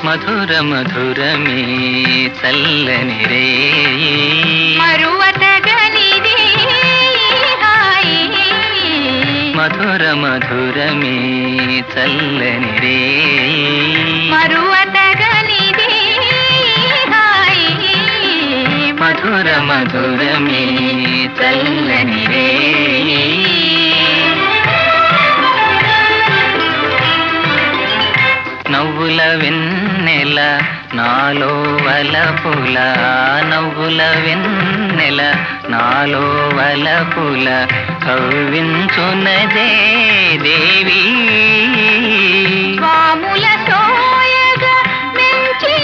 మధుర మధురమే చల్లని రే మరువతగనిది హాయి మధుర మధురమే చల్లని రే మరువతగనిది హాయి మధుర మధురమే చల్లని రే నవ్వుల వెన్నెల నాలో వలపుల నవ్వుల వెన్నెల నాలో వలపుల కవ్వించునదే దేవి స్వాముల సోయగా మెంచి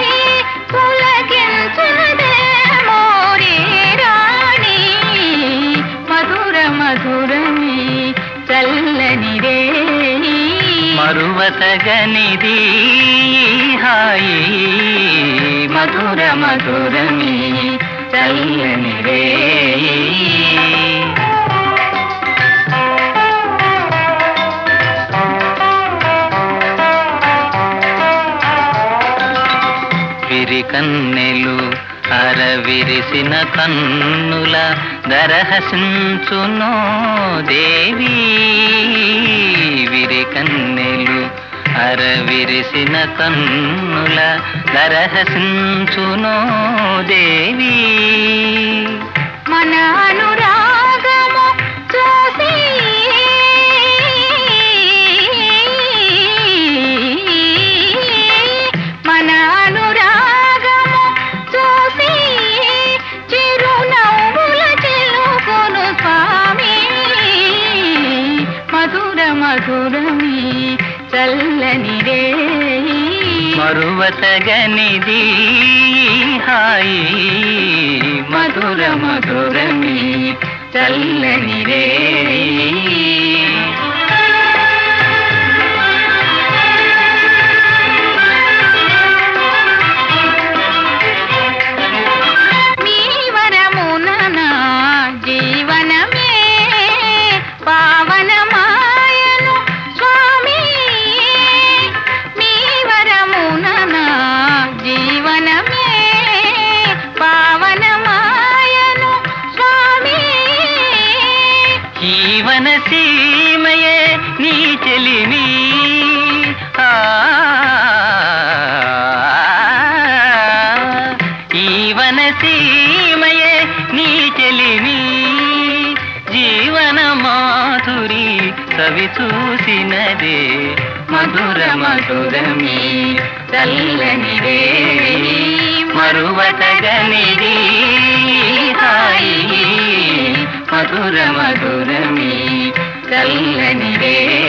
పులకించునదే మోరే రాణి మధుర మధురమి చల్లని రే మరువతగనిది హాయి మధుర మధురమి చల్లని రే విరి కన్నెలు అరవిరిసిన కన్నుల దరహసించునో దేవి విరి కన్నెలు అరవిరిసిన కన్నుల దరహసించునో దేవి మన అనురాగము చూసి మన అనురాగము చూసి చిరునవ్వుల చెలుకొను స్వామి మధుర మధురమి చల్లని రే మరువతగనిది హాయి మధుర మధురమి చల్లని రే మీ వరమున నా జీవనమే పావనమాయను స్వామి మీ వరమున నా జీవనమే పావనమాయను స్వామి జీవన సీమయే నీ చెలిమి ఆ, జీవన సీమయే నీ చెలిమి జీవన మాధురి కవి చూసినదే మధుర మధురమి చల్లని రే మరువతగనిది హాయి మధుర మధురమి చల్లని రే